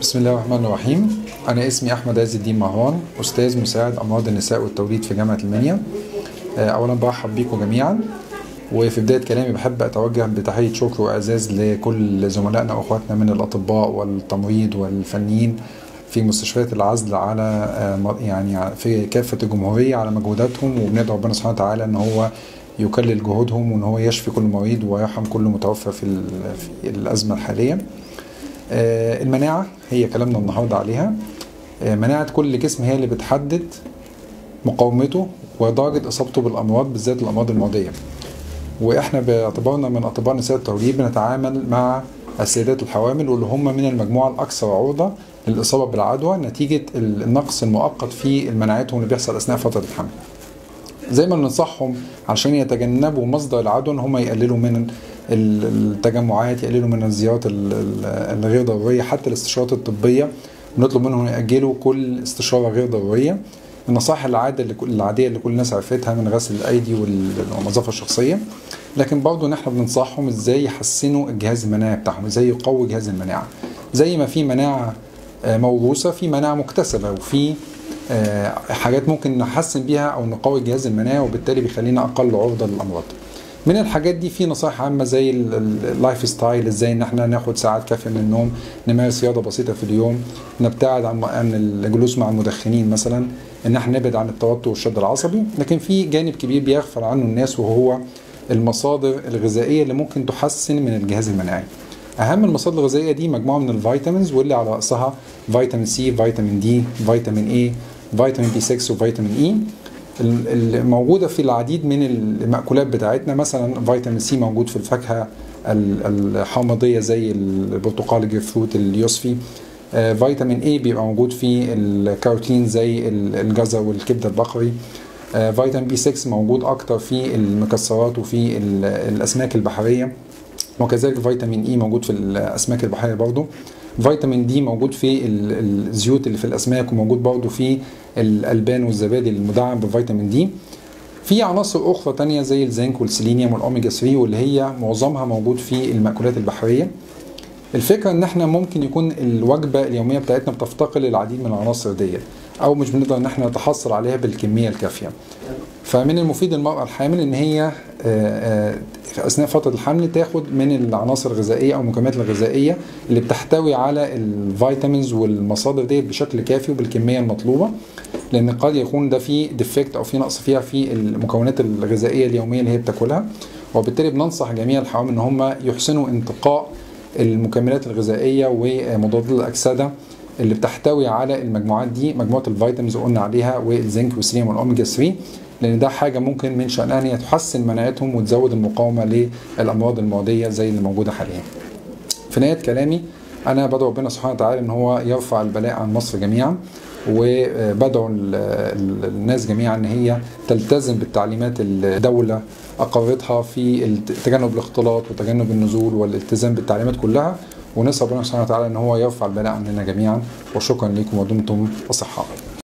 بسم الله الرحمن الرحيم أنا اسمي أحمد عز الدين مهوان أستاذ مساعد أمراض النساء والتوليد في جامعة المنيا آه، أولا برحب بيكم جميعا وفي بداية كلامي بحب أتوجه بتحية شكر وإعزاز لكل زملائنا وأخواتنا من الأطباء والتمريض والفنيين في مستشفيات العزل على آه، م- يعني في كافة الجمهورية على مجهوداتهم وبندعو ربنا سبحانه وتعالى إن هو يكلل جهودهم وإن هو يشفي كل مريض ويرحم كل متوفى في ال- في الأزمة الحالية. آه، المناعة هي كلامنا النهاردة عليها آه، مناعة كل جسم هي اللي بتحدد مقاومته ودرجة إصابته بالأمراض بالذات الأمراض المعدية وإحنا باعتبارنا من أطباء نساء التوليد بنتعامل مع السيدات الحوامل واللي هم من المجموعة الأكثر عرضة للإصابة بالعدوى نتيجة النقص المؤقت في مناعتهم اللي بيحصل أثناء فترة الحمل زي ما بننصحهم عشان يتجنبوا مصدر العدوى ان هم يقللوا من ال- التجمعات يقللوا من الزيارات ال- ال- الغير ضروريه حتى الاستشارات الطبيه بنطلب منهم ياجلوا كل استشاره غير ضروريه النصائح العاده اللي كل- العاديه اللي كل الناس عرفتها من غسل الايدي وال- والنظافه الشخصيه لكن برضه ان احنا بننصحهم ازاي يحسنوا الجهاز المناعي بتاعهم ازاي يقوي جهاز المناعه زي ما في مناعه آه، موروثه في مناعه مكتسبه وفي آه، حاجات ممكن نحسن بيها او نقوي الجهاز المناعي وبالتالي بيخلينا اقل عرضه للامراض من الحاجات دي في نصائح عامه زي ال- ال- اللايف ستايل ازاي ان احنا ناخد ساعات كافيه من النوم نمارس رياضه بسيطه في اليوم نبتعد عن عن الجلوس مع المدخنين مثلا ان احنا نبعد عن التوتر والشد العصبي لكن في جانب كبير بيغفل عنه الناس وهو المصادر الغذائيه اللي ممكن تحسن من الجهاز المناعي اهم المصادر الغذائيه دي مجموعه من الفيتامينز واللي على راسها فيتامين سي فيتامين دي فيتامين اي فيتامين بي 6 وفيتامين اي الموجوده في العديد من المأكولات بتاعتنا مثلا فيتامين سي موجود في الفاكهه ال- الحامضيه زي البرتقال الجريب فروت اليوسفي آه، فيتامين اي بيبقى موجود في الكاروتين زي ال- الجزر والكبده البقري آه، فيتامين بي 6 موجود اكتر في المكسرات وفي ال- الاسماك البحريه وكذلك فيتامين اي موجود في الاسماك البحريه برضه فيتامين دي موجود في ال- الزيوت اللي في الاسماك وموجود برضه في الالبان والزبادي المدعم بفيتامين دي في عناصر اخرى تانية زي الزنك والسيلينيوم والاوميجا 3 واللي هي معظمها موجود في المأكولات البحريه الفكره ان احنا ممكن يكون الوجبه اليوميه بتاعتنا بتفتقر للعديد من العناصر ديت او مش بنقدر ان احنا نتحصل عليها بالكميه الكافيه فمن المفيد للمرأة الحامل إن هي آه، آه، في أثناء فترة الحمل تاخد من العناصر الغذائية أو المكملات الغذائية اللي بتحتوي على الفيتامينز والمصادر دي بشكل كافي وبالكمية المطلوبة لأن قد يكون ده في ديفكت أو في نقص فيها في المكونات الغذائية اليومية اللي هي بتاكلها وبالتالي بننصح جميع الحوامل إن هم يحسنوا انتقاء المكملات الغذائية ومضادات الأكسدة اللي بتحتوي على المجموعات دي مجموعة الفيتامينز اللي قلنا عليها والزنك والسيليوم والأوميجا 3 لان ده حاجه ممكن من شانها ان هي تحسن مناعتهم وتزود المقاومه للامراض المعديه زي اللي موجوده حاليا. في نهايه كلامي انا بدعو ربنا سبحانه وتعالى ان هو يرفع البلاء عن مصر جميعا وبدعو ال- ال- الناس جميعا ان هي تلتزم بالتعليمات اللي الدوله اقرتها في الت- تجنب الاختلاط وتجنب النزول والالتزام بالتعليمات كلها ونسال ربنا سبحانه وتعالى ان هو يرفع البلاء عننا جميعا وشكرا لكم ودمتم اصحاء.